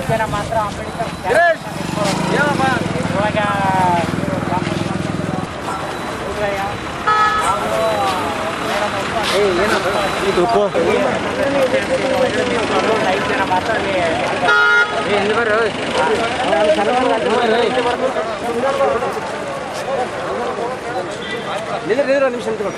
ಮೂರು ಜನ ಮಾತ್ರ ಅಂಬೇಡ್ಕರ್ ಗಿರೀಶ್ ಏನಪ್ಪ ಇವಾಗ ಉದಯ, ನಾವು ಮೇಡಮ್ ಒಬ್ಬ ಒಂದು ಐದು ಜನ ಮಾತ್ರ ಅಲ್ಲಿ ನಿಂದ್ರೆ ನಿಂದ್ರೆ ನಿಮಿಷ ನಿಂತ್ಕೊಂಡು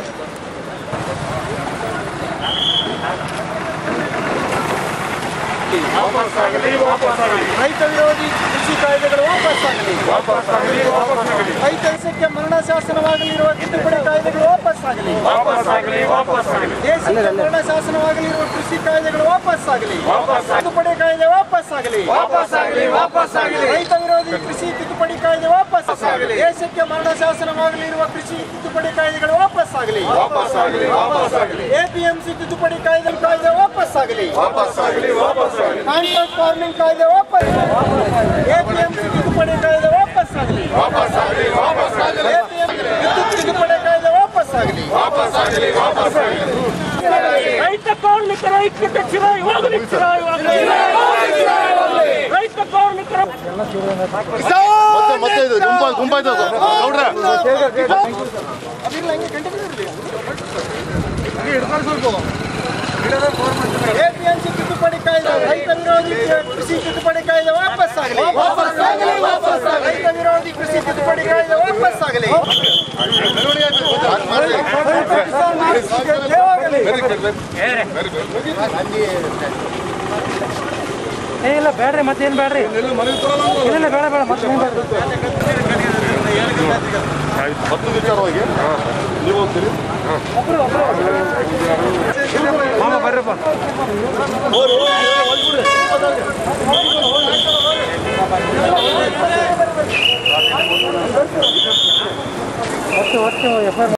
ರೈತ ವಿರೋಧಿ ಕೃಷಿ ಕಾಯ್ದೆಗಳು ವಾಪಸ್ಸಾಗಲಿ ರೈತ ದೇಶಕ್ಕೆ ಮರಣ ಶಾಸನವಾಗಲಿರುವ ತಿದ್ದುಪಡಿ ಕಾಯ್ದೆಗಳು ವಾಪಸ್ಸಾಗಲಿ ದೇಶಕ್ಕೆ ಮರಣ ಶಾಸನವಾಗಲಿರುವ ಕೃಷಿ ಕಾಯ್ದೆಗಳು ವಾಪಸ್ಸಾಗಲಿ ತಿದ್ದುಪಡಿ ಕಾಯ್ದೆ ವಾಪಸ್ಸಾಗಲಿ ರೈತ ವಿರೋಧಿ ಕೃಷಿ ತಿದ್ದುಪಡಿ ಕಾಯ್ದೆ ವಾಪಸ್ಸಾಗಲಿ ದೇಶಕ್ಕೆ ಮರಣ ಶಾಸನವಾಗಲಿರುವ ಕೃಷಿ ತಿದ್ದುಪಡಿ ಕಾಯ್ದೆಗಳು ವಾಪಸ್ಸಾಗಲಿ ಎಪಿಎಂಸಿ ತಿದ್ದುಪಡಿ ಕಾಯ್ದೆ ಕಾಯ್ದೆ ವಾಪಸ್ಸಾಗಲಿ ಕಾಂಟ್ರಾಕ್ಟ್ ಫಾರ್ಮಿಂಗ್ ಕಾಯ್ದೆ ವಾಪಸ್ ಎಪಿಎಂಸಿ ತಿದ್ದುಪಡಿ ಕಾಯ್ದೆ ವಾಪಸ್ಸಾಗಲಿ APMC ವಿದ್ಯುತ್ ತಿದ್ದುಪಡಿ ಕಾಯ್ದೆ ವಾಪಸ್ಸಾಗಲಿ ರೈತ ಕಾರ್ಮಿಕರ ಐಕ್ಯತೆ ಚಿರಾಯವಾಗಲಿ ಚಿರಾಯವಾಗಲಿ ರೈತ ಕಾರ್ಮಿಕರ ಮತ್ತೆ ಮತ್ತೆ ಇದು ಗುಂಪ ಗುಂಪಾಯ್ತು ಗೌಡ್ರ ಅದಿರ್ಲಿ, ಹಂಗೆ continue ಇರ್ಲಿ. ಎಪಿಎಂಸಿ ತಿದ್ದುಪಡಿ ಕಾಯ್ದೆ ರೈತ ವಿರೋಧಿ ಕೃಷಿ ತಿದ್ದುಪಡಿ ಕಾಯ್ದೆ ವಾಪಸ್ಸಾಗಲಿ ರೈತ ವಿರೋಧಿ ಕೃಷಿ ತಿದ್ದುಪಡಿ ಕಾಯ್ದೆ ವಾಪಸ್ಸಾಗಲಿ ಜಯವಾಗಲಿ. ಏ ಇಲ್ಲ ಬೇಡ್ರಿ ಮತ್ತೇನು ಬೇಡ್ರಿ ಇಲ್ಲ ಬೇಡ ಬೇಡ ಮತ್ತೇನು ಬೇಡ್ರಿ ಹತ್ತು ವಿಚಾರವಾಗಿ ನೀವು ಹೋಗ್ತೀರಿ ಒಟ್ಟು ಒಟ್ಟು ಎಫ್